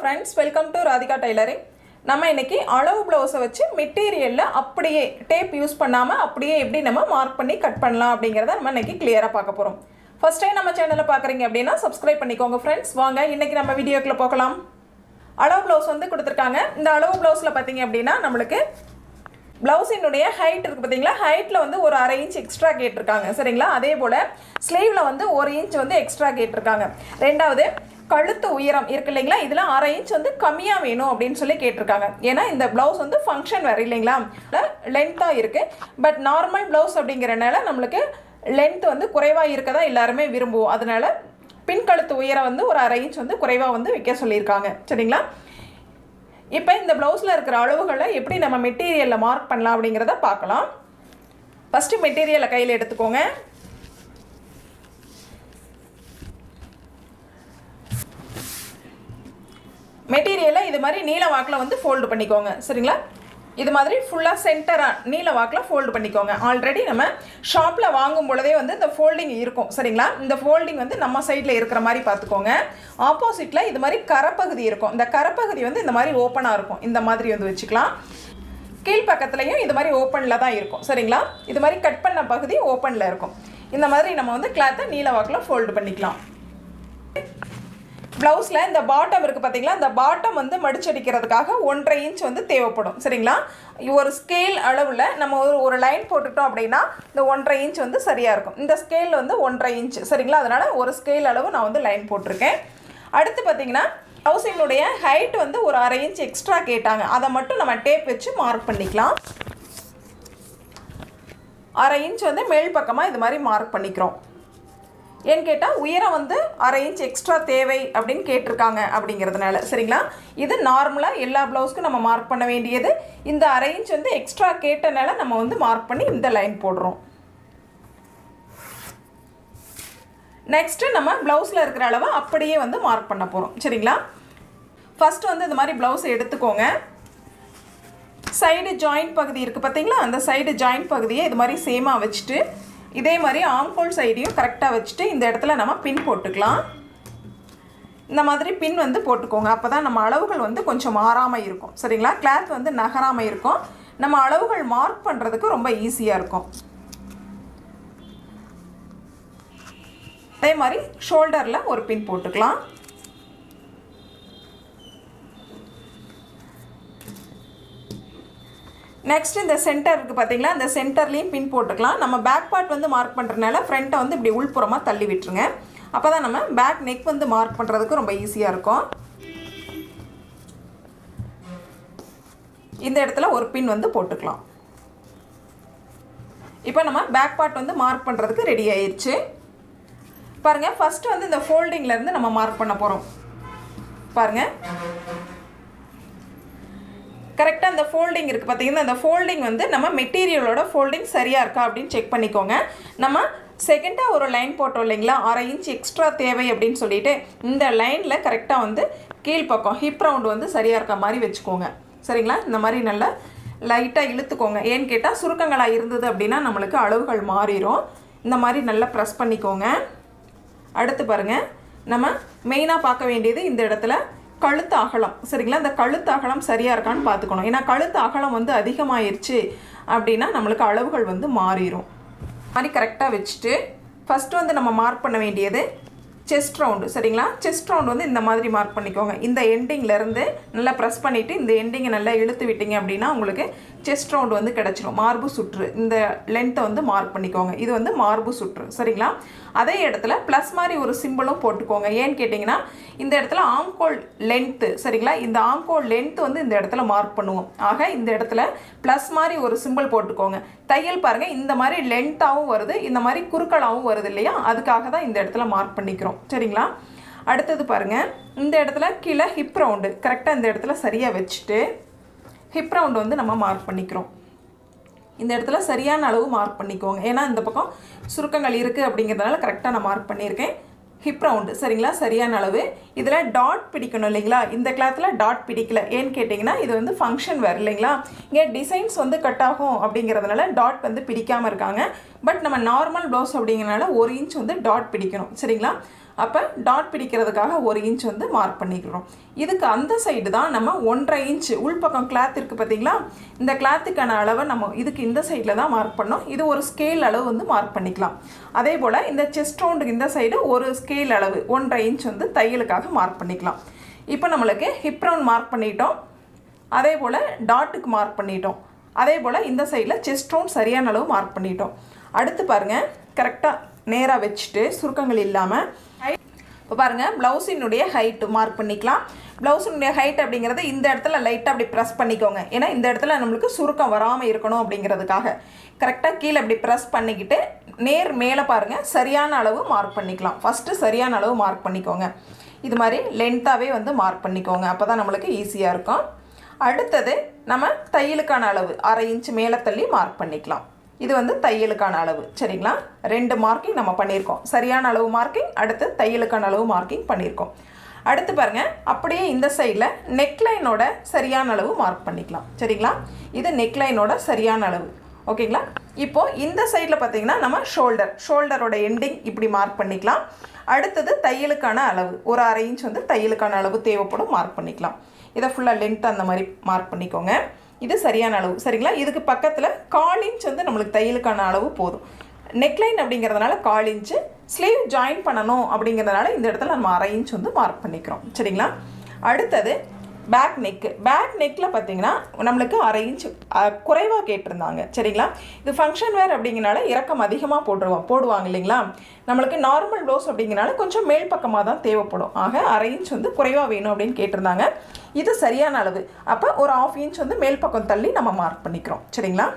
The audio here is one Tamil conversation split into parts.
friends welcome to Radhika tailoring நம்ம இன்னைக்கு அளவு ப்ளவுஸை வச்சு மெட்டீரியலில் அப்படியே டேப் யூஸ் பண்ணாமல் அப்படியே எப்படி நம்ம மார்க் பண்ணி கட் பண்ணலாம் அப்படிங்கிறத நம்ம இன்னைக்கு கிளியராக பார்க்க போகிறோம் ஃபர்ஸ்ட் டைம் நம்ம சேனலை பார்க்குறீங்க அப்படின்னா சப்ஸ்கிரைப் பண்ணிக்கோங்க ஃப்ரெண்ட்ஸ் வாங்க இன்னைக்கு நம்ம வீடியோக்குள்ளே போகலாம் அளவு ப்ளவுஸ் வந்து கொடுத்துருக்காங்க இந்த அளவு ப்ளவுஸில் பார்த்தீங்க அப்படின்னா நம்மளுக்கு ப்ளவுஸினுடைய ஹைட் இருக்குது பார்த்தீங்களா ஹைட்டில் வந்து ஒரு அரை இன்ச் எக்ஸ்ட்ரா கேட்டிருக்காங்க சரிங்களா அதே போல் ஸ்லீவில் வந்து ஒரு இன்ச் வந்து எக்ஸ்ட்ரா கேட்டிருக்காங்க ரெண்டாவது கழுத்து உயரம் இருக்கு இல்லைங்களா இதில் அரை இன்ச் வந்து கம்மியாக வேணும் அப்படின்னு சொல்லி கேட்டிருக்காங்க ஏன்னா இந்த ப்ளவுஸ் வந்து ஃபங்க்ஷன் வேறு இல்லைங்களா லென்த்தாக இருக்குது பட் நார்மல் ப்ளவுஸ் அப்படிங்கிறனால நம்மளுக்கு லென்த் வந்து குறைவாக இருக்க தான் எல்லாருமே விரும்புவோம் அதனால பின்கழுத்து உயரம் வந்து ஒரு அரை இன்ச் வந்து குறைவாக வந்து வைக்க சொல்லியிருக்காங்க சரிங்களா இப்போ இந்த ப்ளவுஸில் இருக்கிற அளவுகளை எப்படி நம்ம மெட்டீரியலில் மார்க் பண்ணலாம் அப்படிங்கிறத பார்க்கலாம் ஃபஸ்ட்டு மெட்டீரியலை கையில் எடுத்துக்கோங்க மெட்டீரியலை இது மாதிரி நீல வாக்கில் வந்து ஃபோல்டு பண்ணிக்கோங்க சரிங்களா இது மாதிரி ஃபுல்லாக சென்டராக நீல வாக்கில் ஃபோல்டு பண்ணிக்கோங்க ஆல்ரெடி நம்ம ஷாப்பில் வாங்கும் பொழுதே வந்து இந்த ஃபோல்டிங் இருக்கும் சரிங்களா இந்த ஃபோல்டிங் வந்து நம்ம சைடில் இருக்கிற மாதிரி பார்த்துக்கோங்க ஆப்போசிட்டில் இது மாதிரி கரப்பகுதி இருக்கும் இந்த கரப்பகுதி வந்து இந்த மாதிரி ஓப்பனாக இருக்கும் இந்த மாதிரி வந்து வச்சுக்கலாம் கீழ்ப்பக்கத்துலையும் இது மாதிரி ஓப்பனில் தான் இருக்கும் சரிங்களா இது மாதிரி கட் பண்ண பகுதி ஓப்பனில் இருக்கும் இந்த மாதிரி நம்ம வந்து கிளாத்தை நீல வாக்கில் ஃபோல்டு பண்ணிக்கலாம் ப்ளவுஸில் இந்த பாட்டம் இருக்குது பார்த்தீங்களா இந்த பாட்டம் வந்து மடிச்சடிக்கிறதுக்காக ஒன்றரை இன்ச் வந்து தேவைப்படும் சரிங்களா ஒரு ஸ்கேல் அளவில் நம்ம ஒரு ஒரு லைன் போட்டுட்டோம் அப்படின்னா இந்த ஒன்றரை இன்ச் வந்து சரியாக இருக்கும் இந்த ஸ்கேல் வந்து ஒன்றரை இன்ச் சரிங்களா அதனால் ஒரு ஸ்கேல் அளவு நான் வந்து லைன் போட்டிருக்கேன் அடுத்து பார்த்தீங்கன்னா ப்ளவுஸினுடைய ஹைட் வந்து ஒரு அரை இன்ச் எக்ஸ்ட்ரா கேட்டாங்க அதை மட்டும் நம்ம டேப் வச்சு மார்க் பண்ணிக்கலாம் அரை இன்ச் வந்து மேல் பக்கமாக இது மாதிரி மார்க் பண்ணிக்கிறோம் ஏன்னு கேட்டால் உயரம் வந்து அரை இன்ச் எக்ஸ்ட்ரா தேவை அப்படின்னு கேட்டிருக்காங்க அப்படிங்கிறதுனால சரிங்களா இது நார்மலாக எல்லா ப்ளவுஸ்க்கும் நம்ம மார்க் பண்ண வேண்டியது இந்த அரை இன்ச் வந்து எக்ஸ்ட்ரா கேட்டனால நம்ம வந்து மார்க் பண்ணி இந்த லைன் போடுறோம் நெக்ஸ்ட்டு நம்ம ப்ளவுஸில் இருக்கிற அளவை அப்படியே வந்து மார்க் பண்ண போகிறோம் சரிங்களா ஃபஸ்ட்டு வந்து இந்த மாதிரி ப்ளவுஸை எடுத்துக்கோங்க சைடு ஜாயிண்ட் பகுதி இருக்குது பார்த்தீங்களா அந்த சைடு ஜாயிண்ட் பகுதியை இது மாதிரி சேமாக வச்சுட்டு இதே மாதிரி ஆம்கோல் சைடையும் கரெக்டாக வச்சுட்டு இந்த இடத்துல நம்ம பின் போட்டுக்கலாம் இந்த மாதிரி பின் வந்து போட்டுக்கோங்க அப்போ தான் நம்ம அளவுகள் வந்து கொஞ்சம் மாறாமல் இருக்கும் சரிங்களா கிளாத் வந்து நகராமல் இருக்கும் நம்ம அளவுகள் மார்க் பண்ணுறதுக்கு ரொம்ப ஈஸியாக இருக்கும் அதே மாதிரி ஷோல்டரில் ஒரு பின் போட்டுக்கலாம் நெக்ஸ்ட் இந்த சென்டர் இருக்குது பார்த்தீங்களா இந்த சென்டர்லேயும் பின் போட்டுக்கலாம் நம்ம பேக் பார்ட் வந்து மார்க் பண்ணுறதுனால ஃப்ரண்ட்டை வந்து இப்படி உள்புறமாக தள்ளி விட்டுருங்க அப்போ தான் நம்ம பேக் நெக் வந்து மார்க் பண்ணுறதுக்கு ரொம்ப ஈஸியாக இருக்கும் இந்த இடத்துல ஒரு பின் வந்து போட்டுக்கலாம் இப்போ நம்ம பேக் பார்ட் வந்து மார்க் பண்ணுறதுக்கு ரெடி ஆயிடுச்சு பாருங்கள் ஃபஸ்ட்டு வந்து இந்த ஃபோல்டிங்லேருந்து நம்ம மார்க் பண்ண போகிறோம் பாருங்கள் கரெக்டாக அந்த ஃபோல்டிங் இருக்குது பார்த்தீங்கன்னா அந்த ஃபோல்டிங் வந்து நம்ம மெட்டீரியலோட ஃபோல்டிங் சரியாக இருக்கா அப்படின்னு செக் பண்ணிக்கோங்க நம்ம செகண்டாக ஒரு லைன் போட்டோம் இல்லைங்களா அரை இன்ச் எக்ஸ்ட்ரா தேவை அப்படின்னு சொல்லிட்டு இந்த லைனில் கரெக்டாக வந்து கீழ்ப்பக்கம் ஹிப் ரவுண்டு வந்து சரியாக இருக்க மாதிரி வச்சுக்கோங்க சரிங்களா இந்த மாதிரி நல்லா லைட்டாக இழுத்துக்கோங்க ஏன்னு கேட்டால் சுருக்கங்களாக இருந்தது அப்படின்னா நம்மளுக்கு அளவுகள் மாறிடும் இந்த மாதிரி நல்லா ப்ரெஸ் பண்ணிக்கோங்க அடுத்து பாருங்கள் நம்ம மெயினாக பார்க்க வேண்டியது இந்த இடத்துல கழுத்து அகலம் சரிங்களா இந்த கழுத்து அகலம் சரியாக இருக்கான்னு பார்த்துக்கணும் ஏன்னா கழுத்து அகலம் வந்து அதிகமாயிருச்சு அப்படின்னா நம்மளுக்கு அளவுகள் வந்து மாறிடும் மாதிரி கரெக்டாக வச்சுட்டு ஃபஸ்ட்டு வந்து நம்ம மார்க் பண்ண வேண்டியது செஸ்ட் ரவுண்டு சரிங்களா செஸ்ட் ரவுண்டு வந்து இந்த மாதிரி மார்க் பண்ணிக்கோங்க இந்த எண்டிங்லேருந்து நல்லா ப்ரெஸ் பண்ணிவிட்டு இந்த எண்டிங்கை நல்லா இழுத்து விட்டீங்க அப்படின்னா உங்களுக்கு செஸ்ட் ரவுண்டு வந்து கிடச்சிரும் மார்பு சுற்று இந்த லென்த்தை வந்து மார்க் பண்ணிக்கோங்க இது வந்து மார்பு சுற்று சரிங்களா அதே இடத்துல ப்ளஸ் மாதிரி ஒரு சிம்பிளும் போட்டுக்கோங்க ஏன்னு கேட்டிங்கன்னா இந்த இடத்துல ஆங்கோல் லென்த்து சரிங்களா இந்த ஆங்கோல் லென்த்து வந்து இந்த இடத்துல மார்க் பண்ணுவோம் ஆக இந்த இடத்துல ப்ளஸ் மாதிரி ஒரு சிம்பிள் போட்டுக்கோங்க தையல் பாருங்கள் இந்த மாதிரி லென்த்தாகவும் வருது இந்த மாதிரி குறுக்கலாகவும் வருது இல்லையா அதுக்காக தான் இந்த இடத்துல மார்க் பண்ணிக்கிறோம் சரிங்களா அடுத்தது பாருங்கள் இந்த இடத்துல கீழே ஹிப் ரவுண்டு கரெக்டாக இந்த இடத்துல சரியாக வச்சுட்டு ஹிப் ரவுண்டு வந்து நம்ம மார்க் பண்ணிக்கிறோம் இந்த இடத்துல சரியான அளவு மார்க் பண்ணிக்கோங்க ஏன்னா இந்த பக்கம் சுருக்கங்கள் இருக்குது அப்படிங்கிறதுனால கரெக்டாக நான் மார்க் பண்ணியிருக்கேன் ஹிப் ரவுண்டு சரிங்களா சரியான அளவு இதில் டாட் பிடிக்கணும் இல்லைங்களா இந்த கிளாத்தில் டாட் பிடிக்கல ஏன்னு கேட்டிங்கன்னா இது வந்து ஃபங்க்ஷன் வேறு இல்லைங்களா இங்கே டிசைன்ஸ் வந்து கட் ஆகும் அப்படிங்கிறதுனால டாட் வந்து பிடிக்காமல் இருக்காங்க பட் நம்ம நார்மல் ப்ளவுஸ் அப்படிங்கிறனால ஒரு இன்ச் வந்து டாட் பிடிக்கணும் சரிங்களா அப்போ டாட் பிடிக்கிறதுக்காக ஒரு இன்ச் வந்து மார்க் பண்ணிக்கிறோம் இதுக்கு அந்த சைடு தான் நம்ம ஒன்றரை இன்ச் உள்பக்கம் கிளாத் இருக்குது பார்த்தீங்களா இந்த கிளாத்துக்கான அளவை நம்ம இதுக்கு இந்த சைடில் தான் மார்க் பண்ணோம் இது ஒரு ஸ்கேல் அளவு வந்து மார்க் பண்ணிக்கலாம் அதே போல் இந்த செஸ்ட் ரவுண்டுக்கு இந்த சைடு ஒரு ஸ்கேல் அளவு ஒன்றரை இன்ச் வந்து தையலுக்காக மார்க் பண்ணிக்கலாம் இப்போ நம்மளுக்கு ஹிப் ரவுண்ட் மார்க் பண்ணிட்டோம் அதே போல் டாட்டுக்கு மார்க் பண்ணிட்டோம் அதே போல் இந்த சைடில் செஸ்ட் ரவுண்ட் சரியான அளவு மார்க் பண்ணிட்டோம் அடுத்து பாருங்கள் கரெக்டாக நேராக வச்சுட்டு சுருக்கங்கள் இல்லாமல் இப்போ பாருங்கள் ப்ளவுஸினுடைய ஹைட்டு மார்க் பண்ணிக்கலாம் ப்ளவுஸினுடைய ஹைட் அப்படிங்கிறது இந்த இடத்துல லைட்டாக அப்படி ப்ரெஸ் பண்ணிக்கோங்க ஏன்னா இந்த இடத்துல நம்மளுக்கு சுருக்கம் வராமல் இருக்கணும் அப்படிங்கிறதுக்காக கரெக்டாக கீழே அப்படி ப்ரெஸ் பண்ணிக்கிட்டு நேர் மேலே பாருங்கள் சரியான அளவு மார்க் பண்ணிக்கலாம் ஃபஸ்ட்டு சரியான அளவு மார்க் பண்ணிக்கோங்க இது மாதிரி லென்த்தாகவே வந்து மார்க் பண்ணிக்கோங்க அப்போ தான் நம்மளுக்கு ஈஸியாக இருக்கும் அடுத்தது நம்ம தையலுக்கான அளவு அரை இன்ச் மேலே தள்ளி மார்க் பண்ணிக்கலாம் இது வந்து தையலுக்கான அளவு சரிங்களா ரெண்டு மார்க்கிங் நம்ம பண்ணியிருக்கோம் சரியான அளவு மார்க்கிங் அடுத்து தையலுக்கான அளவு மார்க்கிங் பண்ணியிருக்கோம் அடுத்து பாருங்க அப்படியே இந்த சைடில் நெக்லைனோட சரியான அளவு மார்க் பண்ணிக்கலாம் சரிங்களா இது நெக்லைனோட சரியான அளவு ஓகேங்களா இப்போ இந்த சைடில் பார்த்தீங்கன்னா நம்ம ஷோல்டர் ஷோல்டரோட எண்டிங் இப்படி மார்க் பண்ணிக்கலாம் அடுத்தது தையலுக்கான அளவு ஒரு அரை இன்ச் வந்து தையலுக்கான அளவு தேவைப்படும் மார்க் பண்ணிக்கலாம் இதை ஃபுல்லாக லென்த் அந்த மாதிரி மார்க் பண்ணிக்கோங்க இது சரியான அளவு சரிங்களா இதுக்கு பக்கத்தில் கால் இன்ச் வந்து நம்மளுக்கு தையலுக்கான அளவு போதும் நெக்லைன் அப்படிங்கிறதுனால கால் இன்ச்சு ஸ்லீவ் ஜாயின் பண்ணணும் அப்படிங்கிறதுனால இந்த இடத்துல நம்ம அரை இன்ச் வந்து மார்க் பண்ணிக்கிறோம் சரிங்களா அடுத்தது பேக் நெக்கு பேக் நெக்கில் பார்த்தீங்கன்னா நம்மளுக்கு அரை இன்ச் குறைவாக கேட்டிருந்தாங்க சரிங்களா இது ஃபங்க்ஷன் வேர் அப்படிங்கிறனால இறக்கம் அதிகமாக போட்டுருவோம் போடுவாங்க இல்லைங்களா நம்மளுக்கு நார்மல் ப்ளவுஸ் அப்படிங்கிறனால கொஞ்சம் மேல் பக்கமாக தான் தேவைப்படும் ஆக அரை இன்ச் வந்து குறைவாக வேணும் அப்படின்னு கேட்டிருந்தாங்க இது சரியான அளவு அப்போ ஒரு ஆஃப் இன்ச் வந்து மேல் பக்கம் தள்ளி நம்ம மார்க் பண்ணிக்கிறோம் சரிங்களா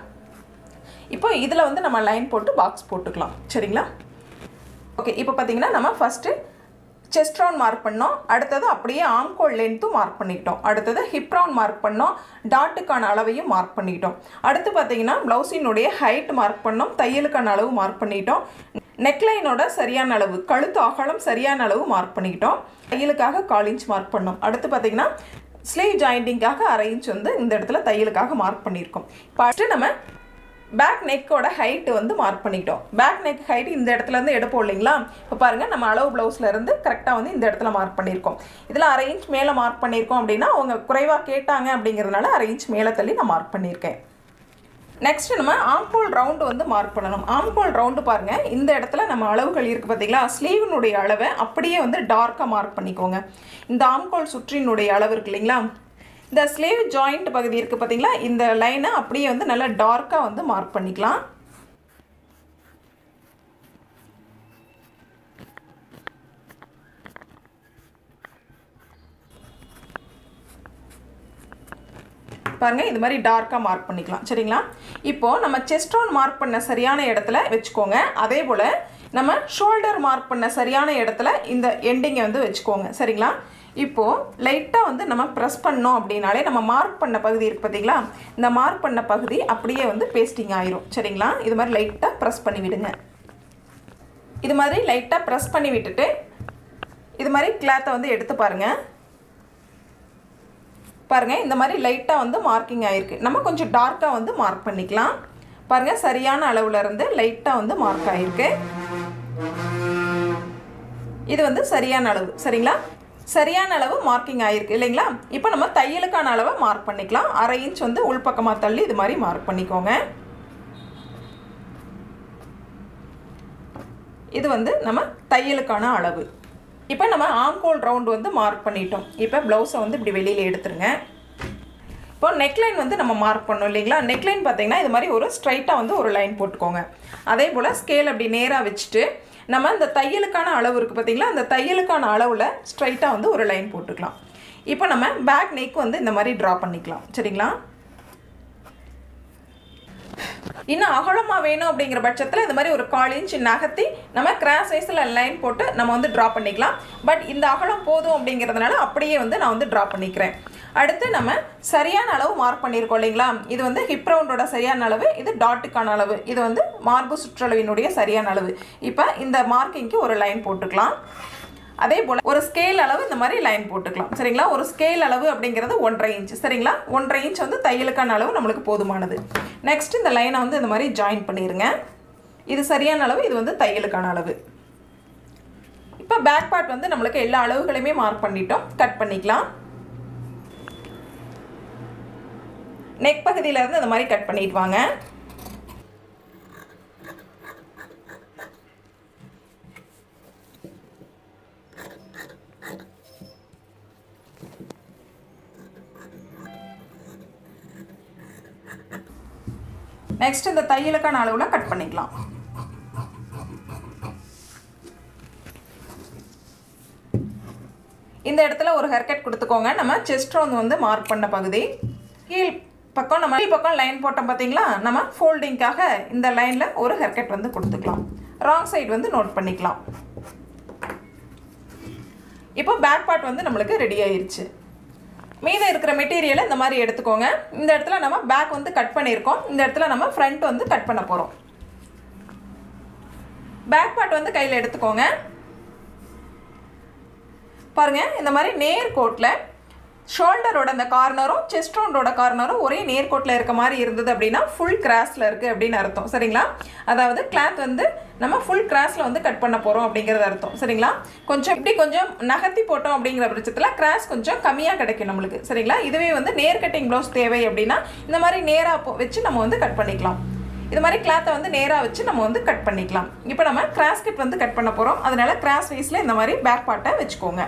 இப்போ இதில் வந்து நம்ம லைன் போட்டு பாக்ஸ் போட்டுக்கலாம் சரிங்களா ஓகே இப்போ பார்த்தீங்கன்னா நம்ம ஃபஸ்ட்டு செஸ்ட் ரவுண்ட் மார்க் பண்ணோம் அடுத்தது அப்படியே ஆம்கோல் லென்த்தும் மார்க் பண்ணிக்கிட்டோம் அடுத்தது ஹிப் ரவுண்ட் மார்க் பண்ணோம் டாட்டுக்கான அளவையும் மார்க் பண்ணிக்கிட்டோம் அடுத்து பார்த்தீங்கன்னா ப்ளவுஸினுடைய ஹைட் மார்க் பண்ணோம் தையலுக்கான அளவு மார்க் பண்ணிக்கிட்டோம் நெக்லைனோட சரியான அளவு கழுத்து அகலம் சரியான அளவு மார்க் பண்ணிக்கிட்டோம் தையலுக்காக கால் இன்ச் மார்க் பண்ணோம் அடுத்து பார்த்தீங்கன்னா ஸ்லீவ் ஜாயிண்டிங்காக அரை இன்ச் வந்து இந்த இடத்துல தையலுக்காக மார்க் பண்ணியிருக்கோம் இப்போ அடுத்து நம்ம பேக் நெக்கோட ஹைட்டு வந்து மார்க் பண்ணிக்கிட்டோம் பேக் நெக் ஹைட் இந்த இடத்துல இருந்து எடுப்போம் இல்லைங்களா இப்போ பாருங்கள் நம்ம அளவு ப்ளவுஸில் இருந்து கரெக்டாக வந்து இந்த இடத்துல மார்க் பண்ணியிருக்கோம் இதில் அரை இன்ச் மேலே மார்க் பண்ணியிருக்கோம் அப்படின்னா அவங்க குறைவாக கேட்டாங்க அப்படிங்கிறதுனால அரை இன்ச் மேலே தள்ளி நான் மார்க் பண்ணியிருக்கேன் நெக்ஸ்ட் நம்ம ஆம்போல் ரவுண்டு வந்து மார்க் பண்ணணும் ஆம்போல் ரவுண்டு பாருங்கள் இந்த இடத்துல நம்ம அளவுகள் இருக்குது பார்த்தீங்களா ஸ்லீவினுடைய அளவை அப்படியே வந்து டார்க்காக மார்க் பண்ணிக்கோங்க இந்த ஆம்கோல் சுற்றினுடைய அளவு இருக்கு இல்லைங்களா இந்த ஸ்லீவ் ஜாயிண்ட் பகுதி இருக்குது பார்த்தீங்களா இந்த லைனை அப்படியே வந்து நல்லா டார்க்காக வந்து மார்க் பண்ணிக்கலாம் பாருங்கள் இது மாதிரி டார்க்காக மார்க் பண்ணிக்கலாம் சரிங்களா இப்போது நம்ம செஸ்ட் ரவுண்ட் மார்க் பண்ண சரியான இடத்துல வச்சுக்கோங்க அதே போல் நம்ம ஷோல்டர் மார்க் பண்ண சரியான இடத்துல இந்த எண்டிங்கை வந்து வச்சுக்கோங்க சரிங்களா இப்போது லைட்டாக வந்து நம்ம ப்ரெஸ் பண்ணோம் அப்படின்னாலே நம்ம மார்க் பண்ண பகுதி இருக்குது பார்த்தீங்களா இந்த மார்க் பண்ண பகுதி அப்படியே வந்து பேஸ்டிங் ஆயிரும் சரிங்களா இது மாதிரி லைட்டாக ப்ரெஸ் பண்ணி விடுங்க இது மாதிரி லைட்டாக ப்ரெஸ் பண்ணி விட்டுட்டு இது மாதிரி கிளாத்தை வந்து எடுத்து பாருங்கள் பாருங்கள் இந்த மாதிரி லைட்டாக வந்து மார்க்கிங் ஆகிருக்கு நம்ம கொஞ்சம் டார்க்காக வந்து மார்க் பண்ணிக்கலாம் பாருங்கள் சரியான அளவில் இருந்து லைட்டாக வந்து மார்க் ஆகிருக்கு இது வந்து சரியான அளவு சரிங்களா சரியான அளவு மார்க்கிங் ஆகிருக்கு இல்லைங்களா இப்போ நம்ம தையலுக்கான அளவை மார்க் பண்ணிக்கலாம் அரை இன்ச் வந்து உள்பக்கமாக தள்ளி இது மாதிரி மார்க் பண்ணிக்கோங்க இது வந்து நம்ம தையலுக்கான அளவு இப்போ நம்ம ஆம்கோல் ரவுண்ட் வந்து மார்க் பண்ணிட்டோம் இப்போ ப்ளவுஸை வந்து இப்படி வெளியில் எடுத்துருங்க இப்போ நெக்லைன் வந்து நம்ம மார்க் பண்ணோம் இல்லைங்களா நெக்லைன் பார்த்தீங்கன்னா இது மாதிரி ஒரு ஸ்ட்ரைட்டாக வந்து ஒரு லைன் போட்டுக்கோங்க அதே போல் ஸ்கேல் அப்படி நேராக வச்சுட்டு நம்ம இந்த தையலுக்கான அளவு இருக்குது பார்த்தீங்களா அந்த தையலுக்கான அளவில் ஸ்ட்ரைட்டாக வந்து ஒரு லைன் போட்டுக்கலாம் இப்போ நம்ம பேக் நெக் வந்து இந்த மாதிரி ட்ரா பண்ணிக்கலாம் சரிங்களா இன்னும் அகலமாக வேணும் அப்படிங்கிற பட்சத்தில் இந்த மாதிரி ஒரு கால் இன்ச் நகர்த்தி நம்ம கிராஸ் சைஸில் லைன் போட்டு நம்ம வந்து ட்ரா பண்ணிக்கலாம் பட் இந்த அகலம் போதும் அப்படிங்கிறதுனால அப்படியே வந்து நான் வந்து ட்ரா பண்ணிக்கிறேன் அடுத்து நம்ம சரியான அளவு மார்க் பண்ணியிருக்கோம் இல்லைங்களா இது வந்து ஹிப் ரவுண்டோட சரியான அளவு இது டாட்டுக்கான அளவு இது வந்து மார்பு சுற்றளவினுடைய சரியான அளவு இப்போ இந்த மார்க்கிங்க்கு ஒரு லைன் போட்டுக்கலாம் அதே போல் ஒரு ஸ்கேல் அளவு இந்த மாதிரி லைன் போட்டுக்கலாம் சரிங்களா ஒரு ஸ்கேல் அளவு அப்படிங்கிறது ஒன்றரை இன்ச் சரிங்களா ஒன்றரை இன்ச் வந்து தையலுக்கான அளவு நம்மளுக்கு போதுமானது நெக்ஸ்ட் இந்த லைனை வந்து இந்த மாதிரி ஜாயின் பண்ணிடுங்க இது சரியான அளவு இது வந்து தையலுக்கான அளவு இப்போ பேக் பார்ட் வந்து நம்மளுக்கு எல்லா அளவுகளையுமே மார்க் பண்ணிட்டோம் கட் பண்ணிக்கலாம் நெக் பகுதியிலேருந்து இந்த மாதிரி கட் பண்ணிட்டு வாங்க நெக்ஸ்ட் இந்த தையலுக்கான அளவில் கட் பண்ணிக்கலாம் இந்த இடத்துல ஒரு ஹேர்கட் கொடுத்துக்கோங்க நம்ம செஸ்ட் ரவுண்ட் வந்து மார்க் பண்ண பகுதி கீழ் பக்கம் நம்ம கீழ் பக்கம் லைன் போட்டோம் பார்த்தீங்களா நம்ம ஃபோல்டிங்காக இந்த லைனில் ஒரு ஹேர்கட் வந்து கொடுத்துக்கலாம் ராங் சைடு வந்து நோட் பண்ணிக்கலாம் இப்போ பேக் பார்ட் வந்து நம்மளுக்கு ரெடி ஆயிருச்சு மீதம் இருக்கிற மெட்டீரியலை இந்த மாதிரி எடுத்துக்கோங்க இந்த இடத்துல நம்ம பேக் வந்து கட் பண்ணியிருக்கோம் இந்த இடத்துல நம்ம ஃப்ரண்ட் வந்து கட் பண்ண போகிறோம் பேக் பார்ட் வந்து கையில் எடுத்துக்கோங்க பாருங்க இந்த மாதிரி நேர் கோட்டில் ஷோல்டரோட அந்த கார்னரும் செஸ்ட் ரவுண்டோட கார்னரும் ஒரே நேர்கோட்டில் இருக்க மாதிரி இருந்தது அப்படின்னா ஃபுல் கிராஸில் இருக்குது அப்படின்னு அர்த்தம் சரிங்களா அதாவது கிளாத் வந்து நம்ம ஃபுல் கிராஸில் வந்து கட் பண்ண போகிறோம் அப்படிங்கிறது அர்த்தம் சரிங்களா கொஞ்சம் இப்படி கொஞ்சம் நகர்த்தி போட்டோம் அப்படிங்கிற பட்சத்தில் கிராஸ் கொஞ்சம் கம்மியாக கிடைக்கும் நம்மளுக்கு சரிங்களா இதுவே வந்து நேர் கட்டிங் ப்ளவுஸ் தேவை அப்படின்னா இந்த மாதிரி நேராக வச்சு நம்ம வந்து கட் பண்ணிக்கலாம் இது மாதிரி கிளாத்தை வந்து நேராக வச்சு நம்ம வந்து கட் பண்ணிக்கலாம் இப்போ நம்ம கிராஸ் கட் வந்து கட் பண்ண போகிறோம் அதனால கிராஸ் வைஸில் இந்த மாதிரி பேக் பார்ட்டை வச்சுக்கோங்க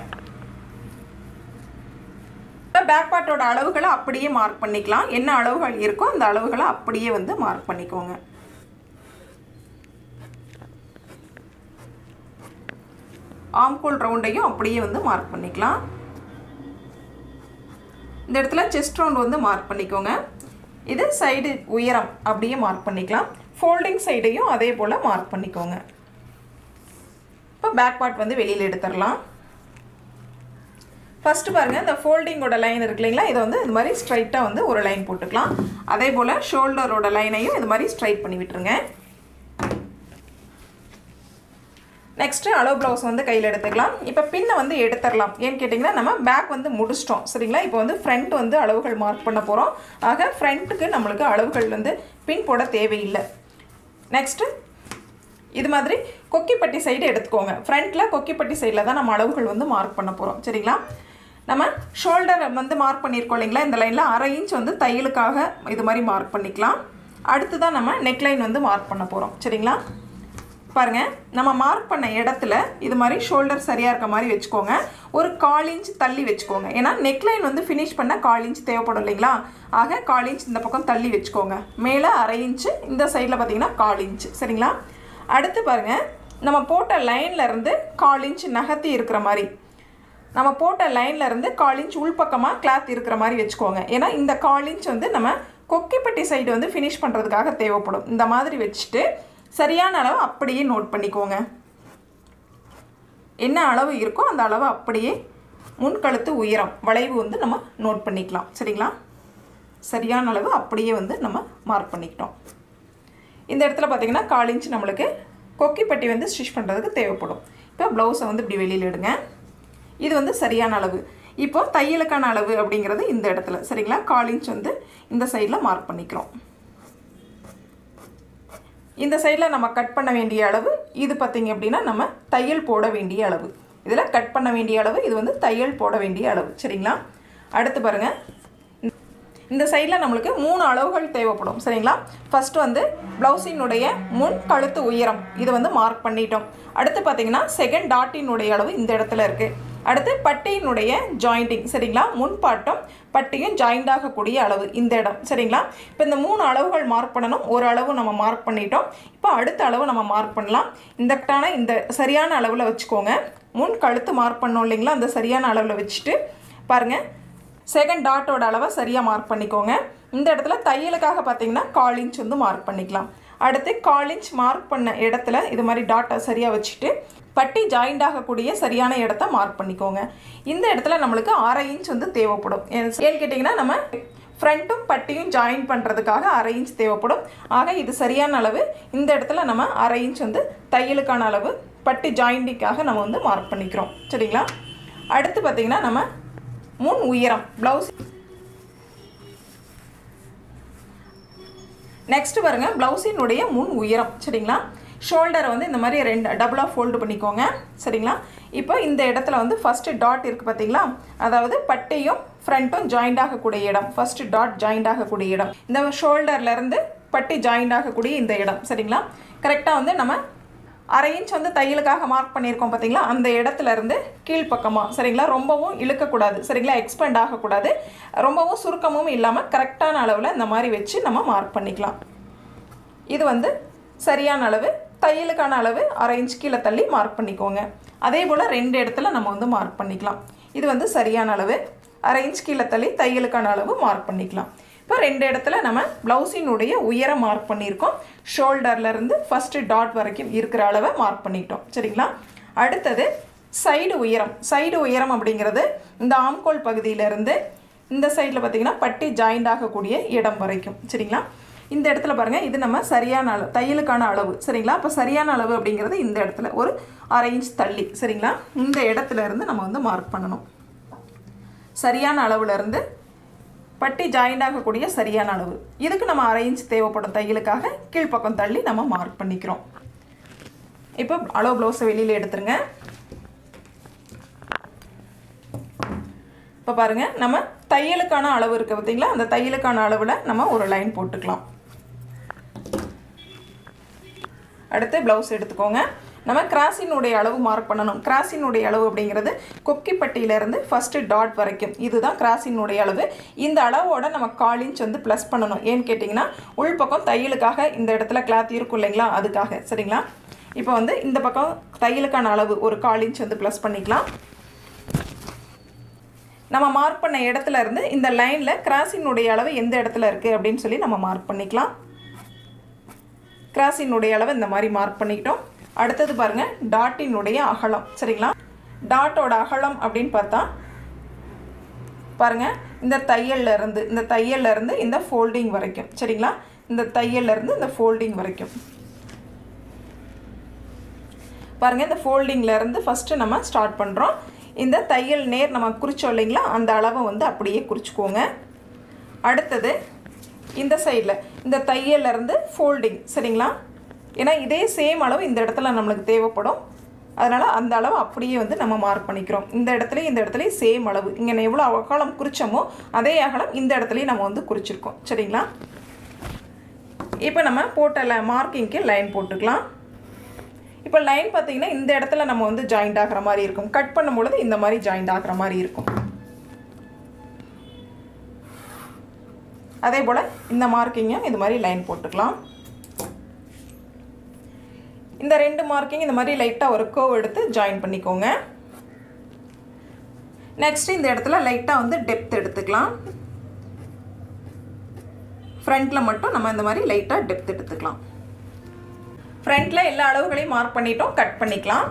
பேக் பார்ட்டோட அளவுகளை அப்படியே மார்க் பண்ணிக்கலாம் என்ன அளவுகள் இருக்கோ அந்த அளவுகளை அப்படியே வந்து மார்க் பண்ணிக்கோங்க ஆம்கோல் ரவுண்டையும் அப்படியே வந்து மார்க் பண்ணிக்கலாம் இந்த இடத்துல செஸ்ட் ரவுண்ட் வந்து மார்க் பண்ணிக்கோங்க இது சைடு உயரம் அப்படியே மார்க் பண்ணிக்கலாம் ஃபோல்டிங் சைடையும் அதே போல் மார்க் பண்ணிக்கோங்க இப்போ பேக் பார்ட் வந்து வெளியில் எடுத்துடலாம் ஃபஸ்ட்டு பாருங்கள் இந்த ஃபோல்டிங்கோட லைன் இருக்கு இல்லைங்களா இதை வந்து இது மாதிரி ஸ்ட்ரைட்டாக வந்து ஒரு லைன் போட்டுக்கலாம் அதே போல் ஷோல்டரோட லைனையும் இது மாதிரி ஸ்ட்ரைட் பண்ணி விட்டுருங்க நெக்ஸ்ட்டு அளவு ப்ளவுஸ் வந்து கையில் எடுத்துக்கலாம் இப்போ பின்னை வந்து எடுத்துடலாம் ஏன்னு கேட்டிங்கன்னா நம்ம பேக் வந்து முடிச்சிட்டோம் சரிங்களா இப்போ வந்து ஃப்ரண்ட் வந்து அளவுகள் மார்க் பண்ண போகிறோம் ஆக ஃப்ரண்ட்டுக்கு நம்மளுக்கு அளவுகள் வந்து பின் போட தேவையில்லை நெக்ஸ்ட்டு இது மாதிரி கொக்கிப்பட்டி சைடு எடுத்துக்கோங்க ஃப்ரண்ட்டில் கொக்கிப்பட்டி சைடில் தான் நம்ம அளவுகள் வந்து மார்க் பண்ண போகிறோம் சரிங்களா நம்ம ஷோல்டர் வந்து மார்க் பண்ணியிருக்கோம் இல்லைங்களா இந்த லைனில் அரை இன்ச் வந்து தையலுக்காக இது மாதிரி மார்க் பண்ணிக்கலாம் அடுத்து தான் நம்ம நெக்லைன் வந்து மார்க் பண்ண போகிறோம் சரிங்களா பாருங்கள் நம்ம மார்க் பண்ண இடத்துல இது மாதிரி ஷோல்டர் சரியாக இருக்க மாதிரி வச்சுக்கோங்க ஒரு கால் இன்ச் தள்ளி வச்சுக்கோங்க ஏன்னா நெக்லைன் வந்து ஃபினிஷ் பண்ண கால் இன்ச் தேவைப்படும் இல்லைங்களா ஆக கால் இன்ச் இந்த பக்கம் தள்ளி வச்சுக்கோங்க மேலே அரை இன்ச்சு இந்த சைடில் பார்த்தீங்கன்னா கால் இன்ச்சு சரிங்களா அடுத்து பாருங்கள் நம்ம போட்ட லைன்ல இருந்து கால் இன்ச் நகர்த்தி இருக்கிற மாதிரி நம்ம போட்ட லைன்ல இருந்து கால் இன்ச் உள்பக்கமாக கிளாத் இருக்கிற மாதிரி வச்சுக்கோங்க ஏன்னா இந்த கால் இன்ச் வந்து நம்ம கொக்கிப்பட்டி சைடு வந்து ஃபினிஷ் பண்ணுறதுக்காக தேவைப்படும் இந்த மாதிரி வச்சுட்டு சரியான அளவு அப்படியே நோட் பண்ணிக்கோங்க என்ன அளவு இருக்கோ அந்த அளவு அப்படியே முன்கழுத்து உயரம் வளைவு வந்து நம்ம நோட் பண்ணிக்கலாம் சரிங்களா சரியான அளவு அப்படியே வந்து நம்ம மார்க் பண்ணிக்கிட்டோம் இந்த இடத்துல பார்த்தீங்கன்னா கால் இன்ச் நம்மளுக்கு கொக்கிப்பட்டி வந்து ஸ்டிச் பண்ணுறதுக்கு தேவைப்படும் இப்போ ப்ளவுஸை வந்து இப்படி வெளியில் எடுங்க இது வந்து சரியான அளவு இப்போ தையலுக்கான அளவு அப்படிங்கிறது இந்த இடத்துல சரிங்களா கால் இன்ச் வந்து இந்த சைடில் மார்க் பண்ணிக்கிறோம் இந்த சைடில் நம்ம கட் பண்ண வேண்டிய அளவு இது பார்த்திங்க அப்படின்னா நம்ம தையல் போட வேண்டிய அளவு இதில் கட் பண்ண வேண்டிய அளவு இது வந்து தையல் போட வேண்டிய அளவு சரிங்களா அடுத்து பாருங்கள் இந்த சைடில் நம்மளுக்கு மூணு அளவுகள் தேவைப்படும் சரிங்களா ஃபஸ்ட்டு வந்து ப்ளவுஸினுடைய முன் கழுத்து உயரம் இது வந்து மார்க் பண்ணிட்டோம் அடுத்து பார்த்தீங்கன்னா செகண்ட் டாட்டினுடைய அளவு இந்த இடத்துல இருக்குது அடுத்து பட்டியினுடைய ஜாயிண்டிங் சரிங்களா முன்பாட்டம் பட்டியும் ஜாயிண்ட் ஆகக்கூடிய அளவு இந்த இடம் சரிங்களா இப்போ இந்த மூணு அளவுகள் மார்க் பண்ணணும் ஒரு அளவு நம்ம மார்க் பண்ணிட்டோம் இப்போ அடுத்த அளவு நம்ம மார்க் பண்ணலாம் இந்த டான இந்த சரியான அளவில் வச்சுக்கோங்க முன் கழுத்து மார்க் பண்ணோம் இல்லைங்களா அந்த சரியான அளவில் வச்சுட்டு பாருங்கள் செகண்ட் டாட்டோட அளவை சரியாக மார்க் பண்ணிக்கோங்க இந்த இடத்துல தையலுக்காக பார்த்தீங்கன்னா கால் இன்ச் வந்து மார்க் பண்ணிக்கலாம் அடுத்து கால் இன்ச் மார்க் பண்ண இடத்துல இது மாதிரி டாட்டை சரியாக வச்சுட்டு பட்டி ஜாயிண்ட் ஆகக்கூடிய சரியான இடத்த மார்க் பண்ணிக்கோங்க இந்த இடத்துல நம்மளுக்கு அரை இன்ச் வந்து தேவைப்படும் ஏன்னு ஏன்னு கேட்டிங்கன்னா நம்ம ஃப்ரண்ட்டும் பட்டியும் ஜாயின் பண்ணுறதுக்காக அரை இன்ச் தேவைப்படும் ஆக இது சரியான அளவு இந்த இடத்துல நம்ம அரை இன்ச் வந்து தையலுக்கான அளவு பட்டி ஜாயிண்டிங்காக நம்ம வந்து மார்க் பண்ணிக்கிறோம் சரிங்களா அடுத்து பார்த்திங்கன்னா நம்ம முன் உயரம் ப்ளவுஸ் நெக்ஸ்ட் பாருங்க ப்ளவுஸினுடைய முன் உயரம் சரிங்களா ஷோல்டரை வந்து இந்த மாதிரி ரெண்டு டபுளாக ஃபோல்டு பண்ணிக்கோங்க சரிங்களா இப்போ இந்த இடத்துல வந்து ஃபஸ்ட்டு டாட் இருக்குது பார்த்தீங்களா அதாவது பட்டையும் ஃப்ரண்ட்டும் ஜாயிண்ட் ஆகக்கூடிய இடம் ஃபஸ்ட்டு டாட் ஜாயிண்ட் ஆகக்கூடிய இடம் இந்த ஷோல்டர்லேருந்து பட்டி ஜாயிண்ட் ஆகக்கூடிய இந்த இடம் சரிங்களா கரெக்டாக வந்து நம்ம அரை இன்ச் வந்து தையலுக்காக மார்க் பண்ணியிருக்கோம் பார்த்தீங்களா அந்த இடத்துல இருந்து கீழ்ப்பக்கமாக சரிங்களா ரொம்பவும் இழுக்கக்கூடாது சரிங்களா எக்ஸ்பெண்ட் ஆகக்கூடாது ரொம்பவும் சுருக்கமும் இல்லாமல் கரெக்டான அளவில் இந்த மாதிரி வச்சு நம்ம மார்க் பண்ணிக்கலாம் இது வந்து சரியான அளவு தையலுக்கான அளவு அரை இன்ச் கீழே தள்ளி மார்க் பண்ணிக்கோங்க அதே போல் ரெண்டு இடத்துல நம்ம வந்து மார்க் பண்ணிக்கலாம் இது வந்து சரியான அளவு அரை இன்ச் கீழே தள்ளி தையலுக்கான அளவு மார்க் பண்ணிக்கலாம் இப்போ ரெண்டு இடத்துல நம்ம ப்ளவுஸினுடைய உயரம் மார்க் பண்ணியிருக்கோம் ஷோல்டர்லேருந்து ஃபஸ்ட்டு டாட் வரைக்கும் இருக்கிற அளவை மார்க் பண்ணிட்டோம் சரிங்களா அடுத்தது சைடு உயரம் சைடு உயரம் அப்படிங்கிறது இந்த ஆம்கோல் பகுதியிலேருந்து இந்த சைடில் பார்த்தீங்கன்னா பட்டி ஜாயிண்ட் ஆகக்கூடிய இடம் வரைக்கும் சரிங்களா இந்த இடத்துல பாருங்கள் இது நம்ம சரியான அளவு தையலுக்கான அளவு சரிங்களா அப்போ சரியான அளவு அப்படிங்கிறது இந்த இடத்துல ஒரு அரை இன்ச் தள்ளி சரிங்களா இந்த இடத்துல இருந்து நம்ம வந்து மார்க் பண்ணணும் சரியான அளவுல இருந்து பட்டி ஜாயிண்ட் ஆகக்கூடிய சரியான அளவு இதுக்கு நம்ம அரை இன்ச் தேவைப்படும் தையலுக்காக கீழ்ப்பக்கம் தள்ளி நம்ம மார்க் பண்ணிக்கிறோம் இப்போ அளவு ப்ளவுஸை வெளியில் எடுத்துருங்க இப்போ பாருங்கள் நம்ம தையலுக்கான அளவு இருக்குது பார்த்தீங்களா அந்த தையலுக்கான அளவில் நம்ம ஒரு லைன் போட்டுக்கலாம் அடுத்து ப்ளவுஸ் எடுத்துக்கோங்க நம்ம கிராஸினுடைய அளவு மார்க் பண்ணணும் கிராஸினுடைய அளவு அப்படிங்கிறது கொக்கிப்பட்டியிலேருந்து ஃபஸ்ட்டு டாட் வரைக்கும் இதுதான் கிராஸினுடைய அளவு இந்த அளவோட நம்ம கால் இன்ச் வந்து ப்ளஸ் பண்ணணும் ஏன்னு கேட்டிங்கன்னா உள்பக்கம் தையலுக்காக இந்த இடத்துல கிளாத் இருக்கும் இல்லைங்களா அதுக்காக சரிங்களா இப்போ வந்து இந்த பக்கம் தையலுக்கான அளவு ஒரு கால் இன்ச் வந்து ப்ளஸ் பண்ணிக்கலாம் நம்ம மார்க் பண்ண இடத்துல இருந்து இந்த லைனில் கிராஸினுடைய அளவு எந்த இடத்துல இருக்குது அப்படின்னு சொல்லி நம்ம மார்க் பண்ணிக்கலாம் கிராஸினுடைய அளவு இந்த மாதிரி மார்க் பண்ணிக்கிட்டோம் அடுத்தது பாருங்கள் டாட்டினுடைய அகலம் சரிங்களா டாட்டோட அகலம் அப்படின்னு பார்த்தா பாருங்கள் இந்த தையல்ல இருந்து இந்த தையல்ல இருந்து இந்த ஃபோல்டிங் வரைக்கும் சரிங்களா இந்த தையல்ல இருந்து இந்த ஃபோல்டிங் வரைக்கும் பாருங்கள் இந்த ஃபோல்டிங்கில் இருந்து ஃபஸ்ட்டு நம்ம ஸ்டார்ட் பண்ணுறோம் இந்த தையல் நேர் நம்ம குறிச்சோம் இல்லைங்களா அந்த அளவை வந்து அப்படியே குறிச்சிக்கோங்க அடுத்தது இந்த சைடில் இந்த தையல்ல இருந்து ஃபோல்டிங் சரிங்களா ஏன்னா இதே சேம் அளவு இந்த இடத்துல நம்மளுக்கு தேவைப்படும் அதனால் அந்த அளவு அப்படியே வந்து நம்ம மார்க் பண்ணிக்கிறோம் இந்த இடத்துலையும் இந்த இடத்துலையும் சேம் அளவு இங்கே எவ்வளோ அகலம் குறிச்சோமோ அதே அகலம் இந்த இடத்துலையும் நம்ம வந்து குறிச்சிருக்கோம் சரிங்களா இப்போ நம்ம போட்ட மார்க்கிங்க்கு லைன் போட்டுக்கலாம் இப்போ லைன் பார்த்தீங்கன்னா இந்த இடத்துல நம்ம வந்து ஜாயிண்ட் ஆகிற மாதிரி இருக்கும் கட் பண்ணும் பொழுது இந்த மாதிரி ஜாயிண்ட் ஆகிற மாதிரி இருக்கும் அதே போல் இந்த மார்க்கிங்கும் இது மாதிரி லைன் போட்டுக்கலாம் இந்த ரெண்டு மார்க்கிங் இந்த மாதிரி லைட்டாக ஒரு கோவ் எடுத்து ஜாயின் பண்ணிக்கோங்க நெக்ஸ்ட் இந்த இடத்துல லைட்டாக வந்து டெப்த் எடுத்துக்கலாம் ஃப்ரண்ட்டில் மட்டும் நம்ம இந்த மாதிரி லைட்டாக டெப்த் எடுத்துக்கலாம் ஃப்ரண்ட்டில் எல்லா அளவுகளையும் மார்க் பண்ணிட்டோம் கட் பண்ணிக்கலாம்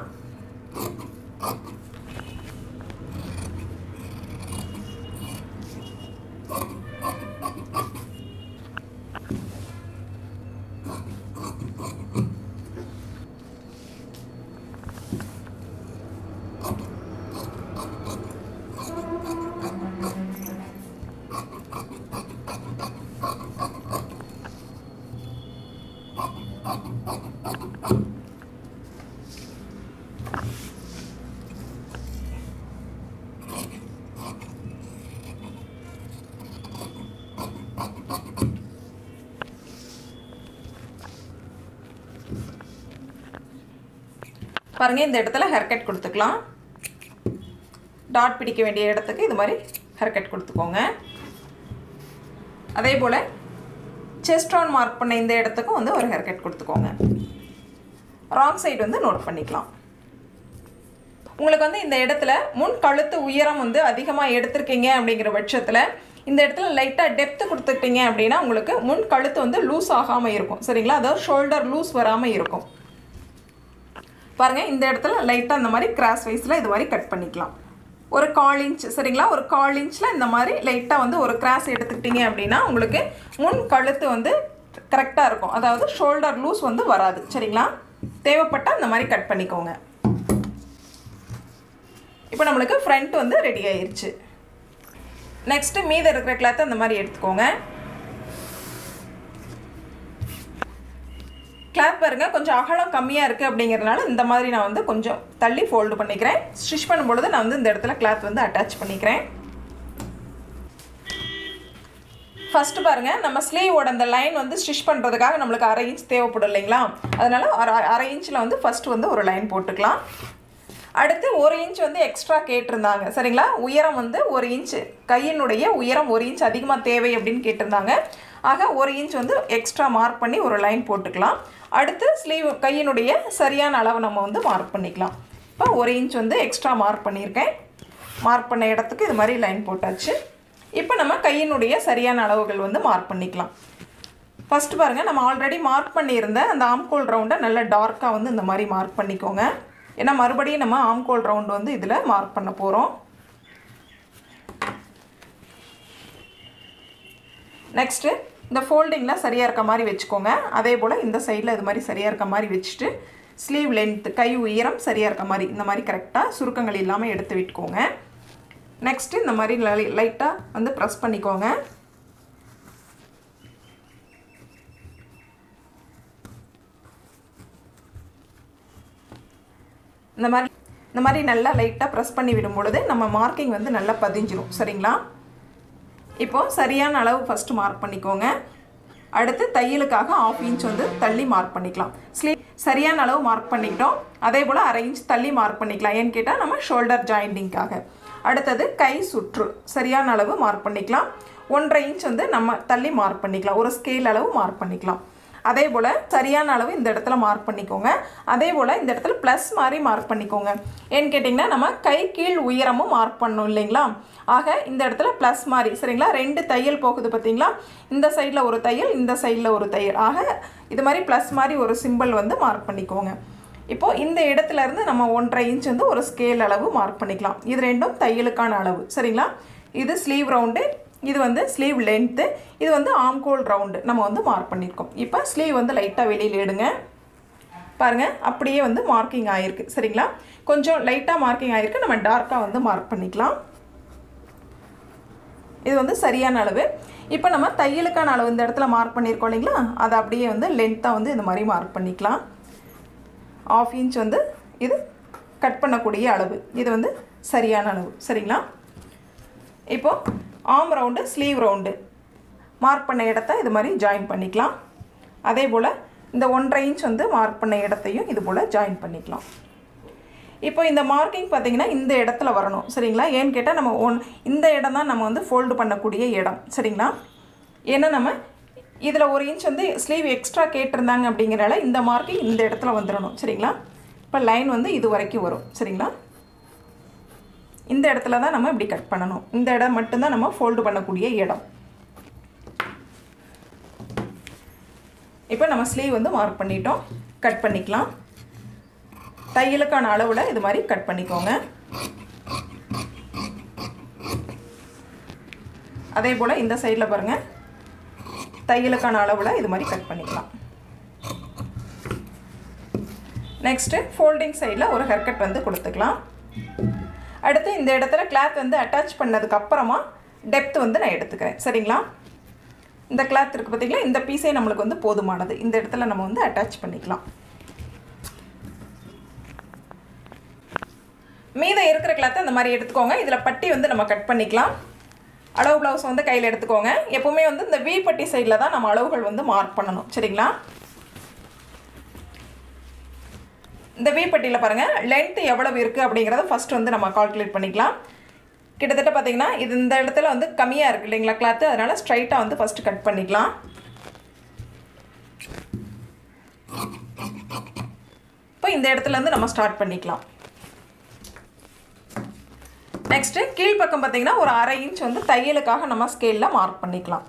பாருங்கள் இந்த இடத்துல ஹேர்கட் கொடுத்துக்கலாம் டாட் பிடிக்க வேண்டிய இடத்துக்கு இது மாதிரி ஹேர்கட் கொடுத்துக்கோங்க அதே போல் செஸ்ட் ரவுண்ட் மார்க் பண்ண இந்த இடத்துக்கும் வந்து ஒரு ஹேர்கட் கொடுத்துக்கோங்க ராங் சைடு வந்து நோட் பண்ணிக்கலாம் உங்களுக்கு வந்து இந்த இடத்துல முன் கழுத்து உயரம் வந்து அதிகமாக எடுத்திருக்கீங்க அப்படிங்கிற பட்சத்தில் இந்த இடத்துல லைட்டாக டெப்த்து கொடுத்துட்டீங்க அப்படின்னா உங்களுக்கு முன் கழுத்து வந்து லூஸ் ஆகாமல் இருக்கும் சரிங்களா அதாவது ஷோல்டர் லூஸ் வராமல் இருக்கும் பாருங்கள் இந்த இடத்துல லைட்டாக இந்த மாதிரி கிராஸ் வைஸில் இது மாதிரி கட் பண்ணிக்கலாம் ஒரு கால் இன்ச் சரிங்களா ஒரு கால் இன்ச்சில் இந்த மாதிரி லைட்டாக வந்து ஒரு கிராஸ் எடுத்துக்கிட்டீங்க அப்படின்னா உங்களுக்கு முன் கழுத்து வந்து கரெக்டாக இருக்கும் அதாவது ஷோல்டர் லூஸ் வந்து வராது சரிங்களா தேவைப்பட்டால் இந்த மாதிரி கட் பண்ணிக்கோங்க இப்போ நம்மளுக்கு ஃப்ரண்ட் வந்து ரெடி ஆயிருச்சு நெக்ஸ்ட்டு மீதம் இருக்கிற கிளாத்தை அந்த மாதிரி எடுத்துக்கோங்க கிளாத் பாருங்க கொஞ்சம் அகலம் கம்மியாக இருக்குது அப்படிங்கிறதுனால இந்த மாதிரி நான் வந்து கொஞ்சம் தள்ளி ஃபோல்டு பண்ணிக்கிறேன் ஸ்டிச் பண்ணும்பொழுது நான் வந்து இந்த இடத்துல கிளாத் வந்து அட்டாச் பண்ணிக்கிறேன் ஃபஸ்ட்டு பாருங்கள் நம்ம ஸ்லீவோட அந்த லைன் வந்து ஸ்டிச் பண்ணுறதுக்காக நம்மளுக்கு அரை இன்ச் தேவைப்படும் இல்லைங்களா அதனால் அரை அரை இன்ச்சில் வந்து ஃபஸ்ட்டு வந்து ஒரு லைன் போட்டுக்கலாம் அடுத்து ஒரு இன்ச் வந்து எக்ஸ்ட்ரா கேட்டிருந்தாங்க சரிங்களா உயரம் வந்து ஒரு இன்ச் கையினுடைய உயரம் ஒரு இன்ச் அதிகமாக தேவை அப்படின்னு கேட்டிருந்தாங்க ஆக ஒரு இன்ச் வந்து எக்ஸ்ட்ரா மார்க் பண்ணி ஒரு லைன் போட்டுக்கலாம் அடுத்து ஸ்லீவ் கையினுடைய சரியான அளவை நம்ம வந்து மார்க் பண்ணிக்கலாம் இப்போ ஒரு இன்ச் வந்து எக்ஸ்ட்ரா மார்க் பண்ணியிருக்கேன் மார்க் பண்ண இடத்துக்கு இது மாதிரி லைன் போட்டாச்சு இப்போ நம்ம கையினுடைய சரியான அளவுகள் வந்து மார்க் பண்ணிக்கலாம் ஃபஸ்ட்டு பாருங்கள் நம்ம ஆல்ரெடி மார்க் பண்ணியிருந்த அந்த ஆம்கோல் ரவுண்டை நல்லா டார்க்காக வந்து இந்த மாதிரி மார்க் பண்ணிக்கோங்க ஏன்னா மறுபடியும் நம்ம ஆம்கோல் ரவுண்டு வந்து இதில் மார்க் பண்ண போகிறோம் நெக்ஸ்ட்டு இந்த ஃபோல்டிங்லாம் சரியாக இருக்க மாதிரி வச்சுக்கோங்க அதே போல் இந்த சைடில் இது மாதிரி சரியாக இருக்க மாதிரி வச்சுட்டு ஸ்லீவ் லென்த் கை உயரம் சரியாக இருக்க மாதிரி இந்த மாதிரி கரெக்டாக சுருக்கங்கள் இல்லாமல் எடுத்து விட்டுக்கோங்க நெக்ஸ்ட்டு இந்த மாதிரி லைட்டாக வந்து ப்ரெஸ் பண்ணிக்கோங்க இந்த மாதிரி இந்த மாதிரி நல்லா லைட்டாக ப்ரெஸ் பண்ணி விடும் பொழுது நம்ம மார்க்கிங் வந்து நல்லா பதிஞ்சிரும் சரிங்களா இப்போது சரியான அளவு ஃபஸ்ட்டு மார்க் பண்ணிக்கோங்க அடுத்து தையலுக்காக ஆஃப் இன்ச் வந்து தள்ளி மார்க் பண்ணிக்கலாம் ஸ்லீவ் சரியான அளவு மார்க் பண்ணிக்கிட்டோம் அதே போல் அரை இன்ச் தள்ளி மார்க் பண்ணிக்கலாம் ஏன்னு கேட்டால் நம்ம ஷோல்டர் ஜாயிண்டிங்காக அடுத்தது கை சுற்று சரியான அளவு மார்க் பண்ணிக்கலாம் ஒன்றரை இன்ச் வந்து நம்ம தள்ளி மார்க் பண்ணிக்கலாம் ஒரு ஸ்கேல் அளவு மார்க் பண்ணிக்கலாம் அதே போல் சரியான அளவு இந்த இடத்துல மார்க் பண்ணிக்கோங்க அதே போல் இந்த இடத்துல ப்ளஸ் மாதிரி மார்க் பண்ணிக்கோங்க ஏன்னு கேட்டிங்கன்னா நம்ம கை கீழ் உயரமும் மார்க் பண்ணணும் இல்லைங்களா ஆக இந்த இடத்துல ப்ளஸ் மாதிரி சரிங்களா ரெண்டு தையல் போகுது பார்த்தீங்களா இந்த சைடில் ஒரு தையல் இந்த சைடில் ஒரு தையல் ஆக இது மாதிரி ப்ளஸ் மாதிரி ஒரு சிம்பிள் வந்து மார்க் பண்ணிக்கோங்க இப்போது இந்த இடத்துல இருந்து நம்ம ஒன்றரை இன்ச் வந்து ஒரு ஸ்கேல் அளவு மார்க் பண்ணிக்கலாம் இது ரெண்டும் தையலுக்கான அளவு சரிங்களா இது ஸ்லீவ் ரவுண்டு இது வந்து ஸ்லீவ் லென்த்து இது வந்து ஆம்கோல் ரவுண்டு நம்ம வந்து மார்க் பண்ணியிருக்கோம் இப்போ ஸ்லீவ் வந்து லைட்டாக வெளியில் எடுங்க பாருங்கள் அப்படியே வந்து மார்க்கிங் ஆகிருக்கு சரிங்களா கொஞ்சம் லைட்டாக மார்க்கிங் ஆகிருக்கு நம்ம டார்க்காக வந்து மார்க் பண்ணிக்கலாம் இது வந்து சரியான அளவு இப்போ நம்ம தையலுக்கான அளவு இந்த இடத்துல மார்க் பண்ணியிருக்கோம் இல்லைங்களா அதை அப்படியே வந்து லென்த்தாக வந்து இந்த மாதிரி மார்க் பண்ணிக்கலாம் ஆஃப் இன்ச் வந்து இது கட் பண்ணக்கூடிய அளவு இது வந்து சரியான அளவு சரிங்களா இப்போது ஆம் ரவுண்டு ஸ்லீவ் ரவுண்டு மார்க் பண்ண இடத்த இது மாதிரி ஜாயின் பண்ணிக்கலாம் அதே போல் இந்த ஒன்றரை இன்ச் வந்து மார்க் பண்ண இடத்தையும் இது போல் ஜாயின் பண்ணிக்கலாம் இப்போ இந்த மார்க்கிங் பார்த்தீங்கன்னா இந்த இடத்துல வரணும் சரிங்களா ஏன்னு கேட்டால் நம்ம ஒன் இந்த இடம் தான் நம்ம வந்து ஃபோல்டு பண்ணக்கூடிய இடம் சரிங்களா ஏன்னா நம்ம இதில் ஒரு இன்ச் வந்து ஸ்லீவ் எக்ஸ்ட்ரா கேட்டிருந்தாங்க அப்படிங்கிறனால இந்த மார்க்கிங் இந்த இடத்துல வந்துடணும் சரிங்களா இப்போ லைன் வந்து இது வரைக்கும் வரும் சரிங்களா இந்த இடத்துல தான் நம்ம இப்படி கட் பண்ணணும் இந்த இடம் மட்டும்தான் நம்ம ஃபோல்டு பண்ணக்கூடிய இடம் இப்போ நம்ம ஸ்லீவ் வந்து மார்க் பண்ணிட்டோம் கட் பண்ணிக்கலாம் தையலுக்கான அளவில் இது மாதிரி கட் பண்ணிக்கோங்க அதே போல் இந்த சைடில் பாருங்கள் தையலுக்கான அளவில் இது மாதிரி கட் பண்ணிக்கலாம் நெக்ஸ்ட்டு ஃபோல்டிங் சைடில் ஒரு ஹெர்கட் வந்து கொடுத்துக்கலாம் அடுத்து இந்த இடத்துல கிளாத் வந்து அட்டாச் பண்ணதுக்கு அப்புறமா டெப்த் வந்து நான் எடுத்துக்கிறேன் சரிங்களா இந்த கிளாத் இருக்குது பார்த்தீங்களா இந்த பீஸே நம்மளுக்கு வந்து போதுமானது இந்த இடத்துல நம்ம வந்து அட்டாச் பண்ணிக்கலாம் மீதம் இருக்கிற கிளாத்தை இந்த மாதிரி எடுத்துக்கோங்க இதில் பட்டி வந்து நம்ம கட் பண்ணிக்கலாம் அளவு ப்ளவுஸ் வந்து கையில் எடுத்துக்கோங்க எப்போவுமே வந்து இந்த வி பட்டி சைடில் தான் நம்ம அளவுகள் வந்து மார்க் பண்ணணும் சரிங்களா இந்த வி பட்டியில் பாருங்கள் லென்த் எவ்வளவு இருக்குது அப்படிங்கிறத ஃபஸ்ட் வந்து நம்ம கால்குலேட் பண்ணிக்கலாம் கிட்டத்தட்ட பார்த்தீங்கன்னா இது இந்த இடத்துல வந்து கம்மியாக இருக்குது இல்லைங்களா கிளாத்து அதனால் ஸ்ட்ரைட்டாக வந்து ஃபஸ்ட்டு கட் பண்ணிக்கலாம் இப்போ இந்த இடத்துல இருந்து நம்ம ஸ்டார்ட் பண்ணிக்கலாம் நெக்ஸ்ட்டு கீழ்ப்பக்கம் பார்த்தீங்கன்னா ஒரு அரை இன்ச் வந்து தையலுக்காக நம்ம ஸ்கேலில் மார்க் பண்ணிக்கலாம்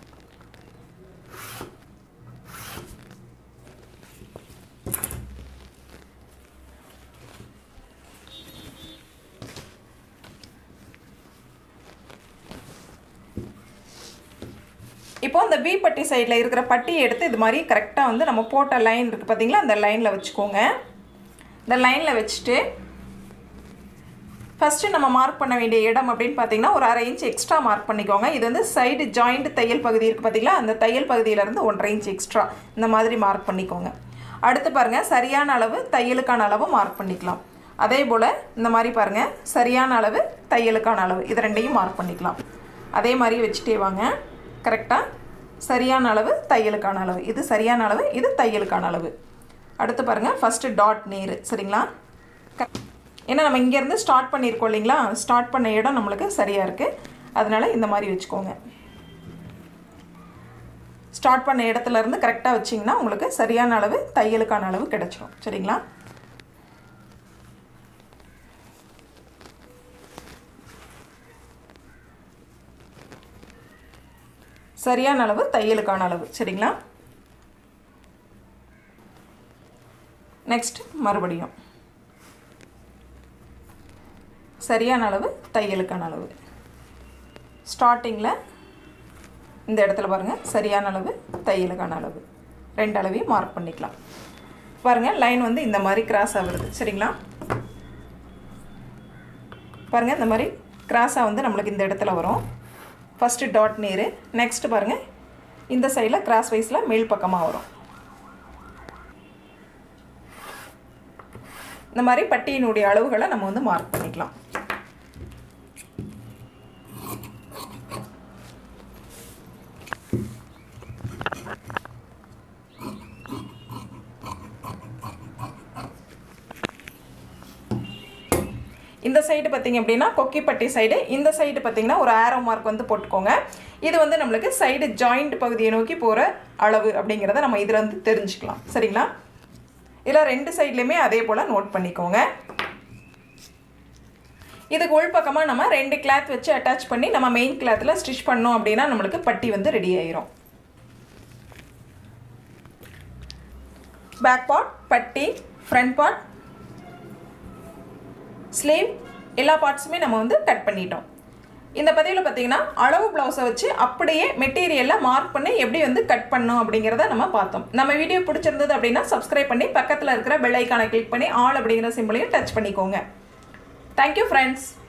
இப்போ இந்த பி பட்டி சைடில் இருக்கிற பட்டியை எடுத்து இது மாதிரி கரெக்டாக வந்து நம்ம போட்ட லைன் இருக்குது பார்த்தீங்களா அந்த லைனில் வச்சுக்கோங்க இந்த லைனில் வச்சுட்டு ஃபஸ்ட்டு நம்ம மார்க் பண்ண வேண்டிய இடம் அப்படின்னு பார்த்தீங்கன்னா ஒரு அரை இன்ச் எக்ஸ்ட்ரா மார்க் பண்ணிக்கோங்க இது வந்து சைடு ஜாயிண்ட் தையல் பகுதி இருக்குது பார்த்தீங்களா அந்த தையல் பகுதியிலேருந்து ஒன்றரை இன்ச் எக்ஸ்ட்ரா இந்த மாதிரி மார்க் பண்ணிக்கோங்க அடுத்து பாருங்கள் சரியான அளவு தையலுக்கான அளவு மார்க் பண்ணிக்கலாம் அதே போல் இந்த மாதிரி பாருங்கள் சரியான அளவு தையலுக்கான அளவு இது ரெண்டையும் மார்க் பண்ணிக்கலாம் அதே மாதிரி வச்சுட்டே வாங்க கரெக்டாக சரியான அளவு தையலுக்கான அளவு இது சரியான அளவு இது தையலுக்கான அளவு அடுத்து பாருங்கள் ஃபஸ்ட்டு டாட் நேர் சரிங்களா க- ஏன்னா நம்ம இங்கேருந்து ஸ்டார்ட் பண்ணியிருக்கோம் இல்லைங்களா ஸ்டார்ட் பண்ண இடம் நம்மளுக்கு சரியாக இருக்குது அதனால் இந்த மாதிரி வச்சுக்கோங்க ஸ்டார்ட் பண்ண இடத்துல இருந்து கரெக்டாக வச்சிங்கன்னா உங்களுக்கு சரியான அளவு தையலுக்கான அளவு கிடைச்சிரும் சரிங்களா சரியான அளவு தையலுக்கான அளவு சரிங்களா நெக்ஸ்ட் மறுபடியும் சரியான அளவு தையலுக்கான அளவு ஸ்டார்டிங்கில் இந்த இடத்துல பாருங்கள் சரியான அளவு தையலுக்கான அளவு ரெண்டு அளவையும் மார்க் பண்ணிக்கலாம் பாருங்கள் லைன் வந்து இந்த மாதிரி கிராஸாக வருது சரிங்களா பாருங்கள் இந்த மாதிரி கிராஸாக வந்து நம்மளுக்கு இந்த இடத்துல வரும் ஃபஸ்ட்டு டாட் நேரு நெக்ஸ்ட் பாருங்கள் இந்த சைடில் கிராஸ் வைஸில் மேல் பக்கமாக வரும் இந்த மாதிரி பட்டியினுடைய அளவுகளை நம்ம வந்து மார்க் பண்ணிக்கலாம் இந்த சைடு பார்த்தீங்க அப்படின்னா கொக்கிப்பட்டி சைடு இந்த சைடு பார்த்தீங்கன்னா ஒரு ஆரோ மார்க் வந்து போட்டுக்கோங்க இது வந்து நம்மளுக்கு சைடு ஜாயிண்ட் பகுதியை நோக்கி போகிற அளவு அப்படிங்கிறத நம்ம இதில் வந்து தெரிஞ்சுக்கலாம் சரிங்களா இதில் ரெண்டு சைட்லேயுமே அதே போல் நோட் பண்ணிக்கோங்க இதுக்கு உள்பக்கமாக நம்ம ரெண்டு கிளாத் வச்சு அட்டாச் பண்ணி நம்ம மெயின் கிளாத்தில் ஸ்டிச் பண்ணோம் அப்படின்னா நம்மளுக்கு பட்டி வந்து ரெடி ஆயிரும் பேக் பார்ட் பட்டி ஃப்ரண்ட் பார்ட் ஸ்லீவ் எல்லா பார்ட்ஸுமே நம்ம வந்து கட் பண்ணிட்டோம் இந்த பதிவில் பார்த்தீங்கன்னா அளவு ப்ளவுஸை வச்சு அப்படியே மெட்டீரியலில் மார்க் பண்ணி எப்படி வந்து கட் பண்ணோம் அப்படிங்கிறத நம்ம பார்த்தோம் நம்ம வீடியோ பிடிச்சிருந்தது அப்படின்னா சப்ஸ்கிரைப் பண்ணி பக்கத்தில் இருக்கிற பெல் ஐக்கானை கிளிக் பண்ணி ஆல் அப்படிங்கிற சிம்பிளையும் டச் பண்ணிக்கோங்க தேங்க்யூ ஃப்ரெண்ட்ஸ்